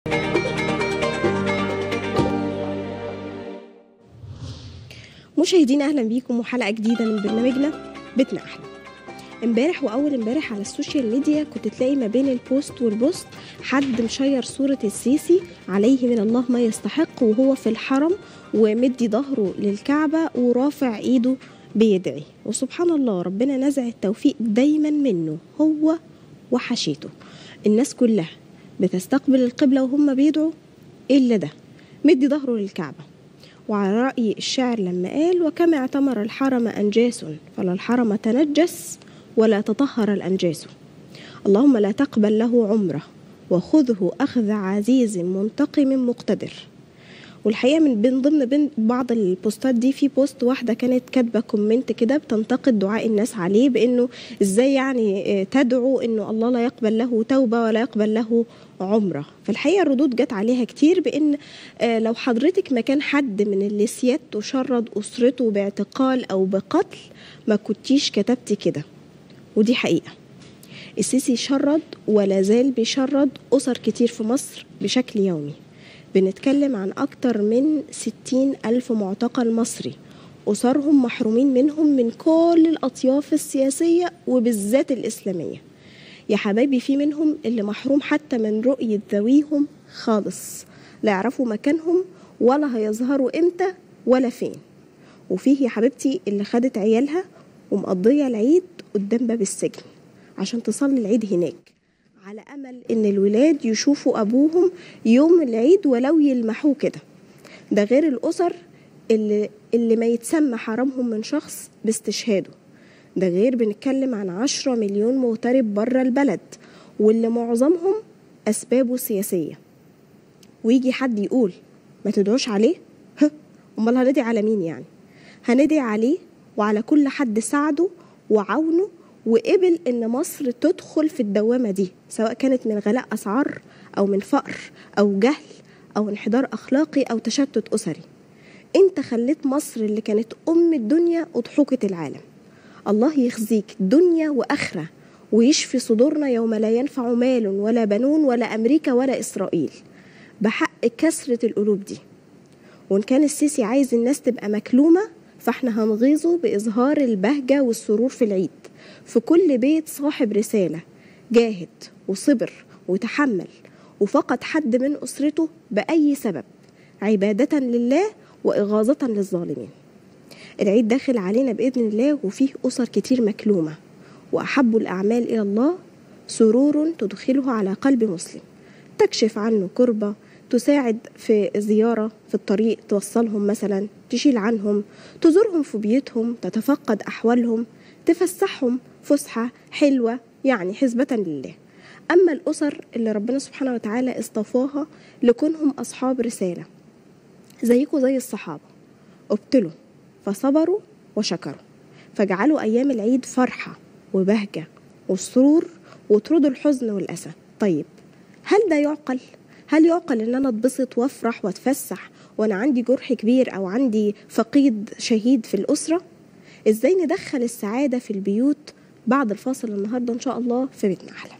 مشاهدينا اهلا بيكم وحلقه جديده من برنامجنا بيتنا احلى امبارح واول امبارح على السوشيال ميديا كنت تلاقي ما بين البوست والبوست حد مشير صوره السيسي عليه من الله ما يستحق وهو في الحرم ومدي ظهره للكعبه ورافع ايده بيدعي وسبحان الله ربنا نزع التوفيق دايما منه هو وحشيته الناس كلها بتستقبل القبله وهم بيدعوا الا ده مدي ظهره للكعبه وعلى رأي الشاعر لما قال وكما اعتمر الحرم أنجاس فلا الحرم تنجس ولا تطهر الأنجاس اللهم لا تقبل له عمره وخذه أخذ عزيز منتقم مقتدر والحقيقه من بين ضمن بين بعض البوستات دي في بوست واحده كانت كاتبه كومنت كده بتنتقد دعاء الناس عليه بانه ازاي يعني تدعو انه الله لا يقبل له توبه ولا يقبل له عمره فالحقيقه الردود جت عليها كتير بان لو حضرتك مكان حد من اللي سيادته شرد اسرته باعتقال او بقتل ما كنتيش كتبتي كده ودي حقيقه السيسي شرد ولا زال بيشرد اسر كتير في مصر بشكل يومي بنتكلم عن أكتر من ستين ألف معتقل مصري أسرهم محرومين منهم من كل الأطياف السياسية وبالذات الإسلامية يا حبايبي في منهم اللي محروم حتى من رؤية ذويهم خالص لا يعرفوا مكانهم ولا هيظهروا إمتى ولا فين وفيه يا حبيبتي اللي خدت عيالها ومقضية العيد قدام باب السجن عشان تصلي العيد هناك على امل ان الولاد يشوفوا ابوهم يوم العيد ولو يلمحوه كده ده غير الاسر اللي اللي ما يتسمى حرامهم من شخص باستشهاده ده غير بنتكلم عن عشرة مليون مغترب بره البلد واللي معظمهم أسبابه سياسية ويجي حد يقول ما تدعوش عليه ها أمال هندعي على مين يعني هندعي عليه وعلى كل حد ساعده وعاونه وقبل ان مصر تدخل في الدوامه دي سواء كانت من غلاء اسعار او من فقر او جهل او انحدار اخلاقي او تشتت اسري انت خليت مصر اللي كانت ام الدنيا اضحوكه العالم الله يخزيك دنيا واخره ويشفي صدورنا يوم لا ينفع مال ولا بنون ولا امريكا ولا اسرائيل بحق كسره القلوب دي وان كان السيسي عايز الناس تبقى مكلومه فاحنا هنغيظه باظهار البهجه والسرور في العيد في كل بيت صاحب رسالة جاهد وصبر وتحمل وفقد حد من أسرته بأي سبب عبادة لله وإغاظة للظالمين العيد داخل علينا بإذن الله وفيه أسر كتير مكلومة وأحب الأعمال إلى الله سرور تدخله على قلب مسلم تكشف عنه كربة تساعد في زيارة في الطريق توصلهم مثلا تشيل عنهم تزورهم في بيوتهم تتفقد أحوالهم تفسحهم فسحة حلوة يعني حسبة لله أما الأسر اللي ربنا سبحانه وتعالى اصطفاها لكونهم أصحاب رسالة زيكم زي الصحابة ابتلوا فصبروا وشكروا فجعلوا أيام العيد فرحة وبهجة والسرور وطردوا الحزن والأسى طيب هل ده يعقل؟ هل يعقل ان انا اتبسط وافرح واتفسح وانا عندي جرح كبير او عندي فقيد شهيد في الاسره ازاي ندخل السعاده في البيوت بعد الفاصل النهارده ان شاء الله في بيتنا احلى